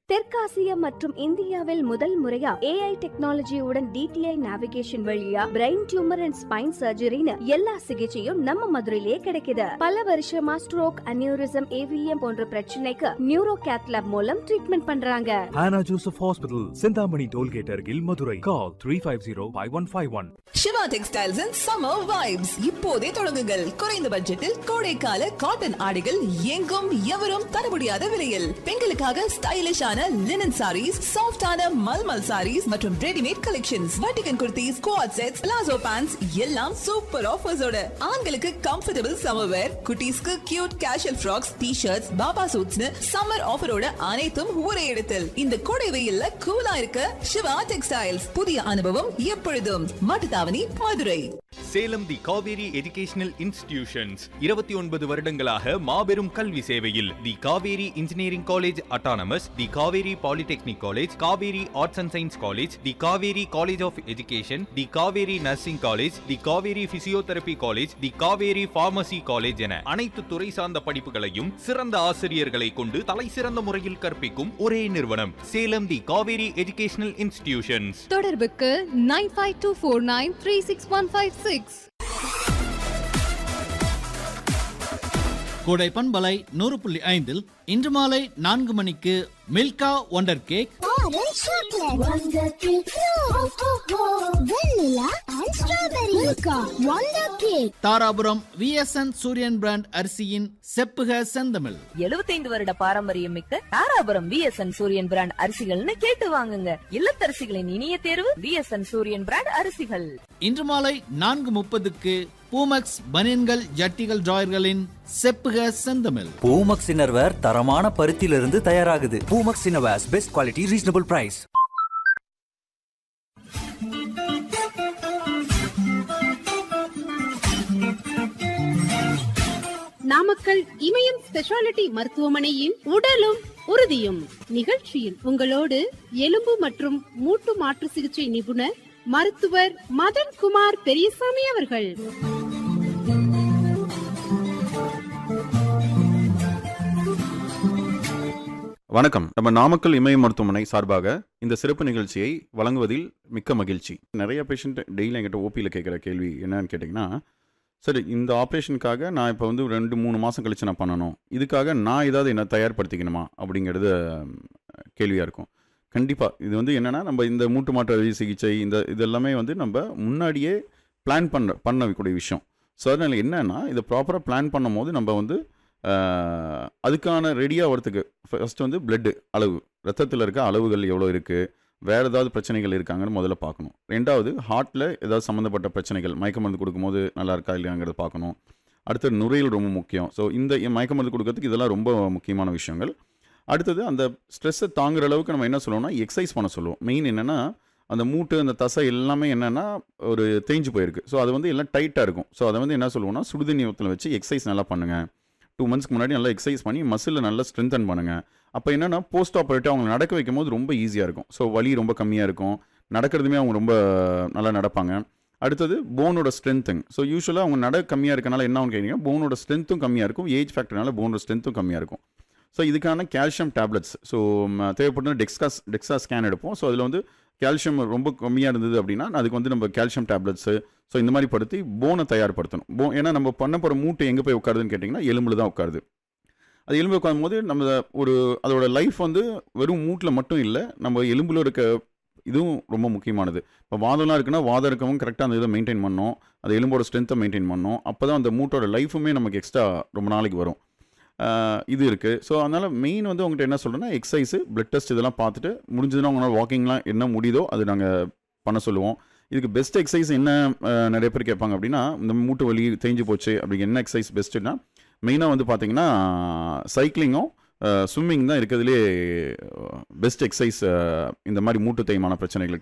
தெற்காசியா மற்றும் இந்தியாவில் முதல் முறையா ஏஐ டெக்னாலஜியுடன் டிடிஐ நேவிகேஷன் வழியா பிரெயின் டியூமர் அண்ட் ஸ்பைன் சர்ஜரின்னு எல்லா சிகிச்சையும் நம்ம மதுரையிலேயே கிடைக்குது பல வருஷமா ஸ்ட்ரோக் அனியூரிசம் ஏவிஎம் போன்ற பிரச்சனைக்கு நியூரோ கேத்லாப் மூலம் ட்ரீட்மெண்ட் பண்றாங்க Hannah Joseph Hospital, Sindhamani Tollgate, Argil, Madurai. Call 350-5151. Siva textiles and summer vibes இப்போதே தொடங்குங்கள் குறைந்த பட்ஜெட்டில் கோடைக்கால காட்டன் ஆடைகள் எங்கும் எவரும் தர முடியாத விலையில் பெண்களுக்காக ஸ்டைலிஷான லினன் சாரீஸ் சாஃப்டான மல்மல் சாரீஸ் மற்றும் ரெடிமேட் கலெக்ஷன்ஸ் வட்டிகன் குர்த்திஸ் குவாட் செட்ஸ் பிளாசோ பேண்ட்ஸ் எல்லாம் சூப்பர் ஆஃபர்ஸோட ஆண்களுக்கு கம்ஃபர்டபுள் சம்மர் வேர் குட்டீஸ்க்கு cute casual frocks T shirts பாபா சூட்ஸ்னு சம்மர் ஆஃபரோட அனைத்தும் ஒரே இடத்தில் இந்த கோடை வெயில்ல கூலா இருக்க சிவா டெக்ஸ்டைல்ஸ் புதிய அனுபவம் எப்பொழுதும் Mattuthavani Madurai Salem the Kaveri educational institutions இருபத்தி ஒன்பது வருடங்களாக மாபெரும் கல்வி சேவையில் the Kaveri engineering college autonomous the Kaveri polytechnic college Kaveri arts and science college the Kaveri college of education the Kaveri nursing college the Kaveri physiotherapy college the Kaveri pharmacy college என அனைத்து துறை சார்ந்த படிப்புகளையும் சிறந்த ஆசிரியர்களை கொண்டு தலை சிறந்த முறையில் கற்பிக்கும் ஒரே நிறுவனம் Salem the Kaveri educational institutions தொடர்புக்கு nine five two four nine three six one five six கோடை பண்பலை நூறு புள்ளி ஐந்தில் இன்று மாலை நான்கு மணிக்கு Milka wonder cake Orange chocolate, Wonder Cake, no, vanilla and strawberry, Milka, Wonder Cake. Dharapuram VSN Suryan brand அரிசியின் செப்புக செந்தமிழ் எழுபத்தைந்து வருட பாரம்பரியம் மிக்க தாராபுரம் விஎஸ்என் சூரியன் பிராண்ட் அரிசிகள்னு கேட்டு வாங்குங்க இல்லத்தரசிகளின் இனிய தேர்வு விஎஸ்என் சூரியன் பிராண்ட் அரிசிகள் இன்று மாலை நான்கு முப்பதுக்கு பூமக்ஸ் பனியன்கள் ஜட்டிகள் டிராயர்களின் செப்புக செந்தமிழ் பூமக்ஸ் இன்னர்வேர் தரமான பருத்தியிலிருந்து தயாராகுது Poomex innerwears best quality reasonable price Namakkal Imayam speciality மருத்துவமனையின் உடலும் உறுதியும் நிகழ்ச்சியில் உங்களோடு எலும்பு மற்றும் மூட்டு மாற்று சிகிச்சை நிபுணர் மருத்துவர் மதன்குமார் பெரியசாமி அவர்கள் வணக்கம் நம்ம நாமக்கல் இமய மருத்துவமனை சார்பாக இந்த சிறப்பு நிகழ்ச்சியை வழங்குவதில் மிக்க மகிழ்ச்சி நிறைய பேஷண்ட் டெய்லி என்கிட்ட ஓபியில் கேட்குற கேள்வி என்னன்னு கேட்டிங்கன்னா சரி இந்த ஆப்ரேஷனுக்காக நான் இப்போ வந்து ரெண்டு மூணு மாதம் கழிச்சு நான் பண்ணணும் இதுக்காக நான் ஏதாவது என்ன தயார்படுத்திக்கணுமா அப்படிங்கிறது கேள்வியாக இருக்கும் கண்டிப்பாக இது வந்து என்னென்னா நம்ம இந்த மூட்டு மாற்று அறுவை சிகிச்சை இந்த இது எல்லாமே வந்து நம்ம முன்னாடியே பிளான் பண்ண பண்ணக்கூடிய விஷயம் ஸோ அதனால் என்னென்னா இதை ப்ராப்பராக பிளான் பண்ணும்போது நம்ம வந்து ஆஹ், அதுக்கான ரெடியாக வரத்துக்கு ஃபர்ஸ்ட் வந்து பிளட்டு அளவு ரத்தத்தில் இருக்க அளவுகள் எவ்வளோ இருக்குது வேறு ஏதாவது பிரச்சனைகள் இருக்காங்கன்னு முதல்ல பார்க்கணும் ரெண்டாவது ஹார்ட்டில் ஏதாவது சம்மந்தப்பட்ட பிரச்சனைகள் மயக்க மருந்து கொடுக்கும்போது நல்லா இருக்கா இல்லையாங்கிறத பார்க்கணும் அடுத்தது நுரையீரல் ரொம்ப முக்கியம் ஸோ இந்த மயக்க மருந்து கொடுக்கறதுக்கு இதெல்லாம் ரொம்ப முக்கியமான விஷயங்கள் அடுத்தது அந்த ஸ்ட்ரெஸ்ஸை தாங்குற அளவுக்கு நம்ம என்ன சொல்லுவோம்னா எக்ஸசைஸ் பண்ண சொல்லுவோம் மெயின் என்னென்னா அந்த மூட்டு அந்த தசை எல்லாமே என்னென்னா ஒரு தேஞ்சு போயிருக்கு ஸோ அது வந்து எல்லாம் டைட்டாக இருக்கும் ஸோ அதை வந்து என்ன சொல்லுவோம்னா சுடுதண்ணி ஊத்தில் வச்சு எக்ஸசைஸ் நல்லா பண்ணுங்கள் டூ மந்த்ஸ்க்கு முன்னாடி நல்லா எக்ஸசைஸ் பண்ணி மசிலில் நல்லா ஸ்ட்ரென்தன் பண்ணுங்கள் அப்போ என்னென்னா போஸ்ட் ஆப்ரேட்டிவ் அவங்க நடக்க வைக்கும் போது ரொம்ப ஈஸியாக இருக்கும் ஸோ வலி ரொம்ப கம்மியாக இருக்கும் நடக்கிறதுமே அவங்க ரொம்ப நல்லா நடப்பாங்க அடுத்தது போனோட ஸ்ட்ரென்த்துங்க ஸோ யூஸ்வலாக அவங்க நட கம்மியாக இருக்கனால என்ன ஆகும் கேட்டீங்கன்னா போனோட ஸ்ட்ரென்த்தும் கம்மியாக இருக்கும் ஏஜ் ஃபேக்டர்னால போனோட ஸ்ட்ரென்த்தும் கம்மியாக இருக்கும் ஸோ இதுக்கான கால்சியம் டேப்லெட்ஸ் ஸோ தேவைப்பட்ட டெக்ஸ்கா டெக்ஸா ஸ்கேன் எடுப்போம் ஸோ அதில் வந்து கால்சியம் ரொம்ப கம்மியாக இருந்தது அப்படின்னா அதுக்கு வந்து நம்ம கால்சியம் டேப்லெட்ஸு ஸோ இந்த மாதிரி படுத்தி போனை தயார்படுத்தணும் போ ஏன்னா நம்ம பண்ண போகிற மூட்டை எங்கே போய் உட்காருதுன்னு கேட்டிங்கன்னா எலும்பில் தான் உட்காருது அது எலும்பு உட்காரும் போது நம்ம ஒரு அதோட லைஃப் வந்து வெறும் மூட்டில் மட்டும் இல்லை நம்ம எலும்பில் இருக்க இதுவும் ரொம்ப முக்கியமானது இப்போ வாதம்லாம் இருக்குன்னா வாதம் இருக்கவும் கரெக்டாக அந்த இதை மெயின்டைன் பண்ணணும் அது எலும்போட ஸ்ட்ரென்த்தை மெயின்டைன் பண்ணணும் அப்போ தான் அந்த மூட்டோட லைஃபுமே நமக்கு எக்ஸ்ட்ரா ரொம்ப நாளைக்கு வரும் ஆஹ் இது இருக்குது ஸோ அதனால் மெயின் வந்து உங்கள்கிட்ட என்ன சொல்கிறேன்னா எக்ஸசைஸு பிளட் டெஸ்ட் இதெல்லாம் பார்த்துட்டு முடிஞ்சதுன்னா உங்களால் வாக்கிங்லாம் என்ன முடியுதோ அது நாங்கள் பண்ண சொல்லுவோம் இதுக்கு பெஸ்ட் எக்ஸசைஸ் என்ன ஆஹ் நிறைய பேர் கேட்பாங்க அப்படின்னா இந்த மூட்டு வலி தேஞ்சு போச்சு அப்படி என்ன எக்ஸசைஸ் பெஸ்ட்டுன்னா மெயினாக வந்து பார்த்தீங்கன்னா சைக்கிளிங்கும் ஸ்விம்மிங் தான் இருக்கிறதுலே பெஸ்ட் எக்ஸசைஸ் இந்த மாதிரி மூட்டு தேய்மான பிரச்சனைகளுக்கு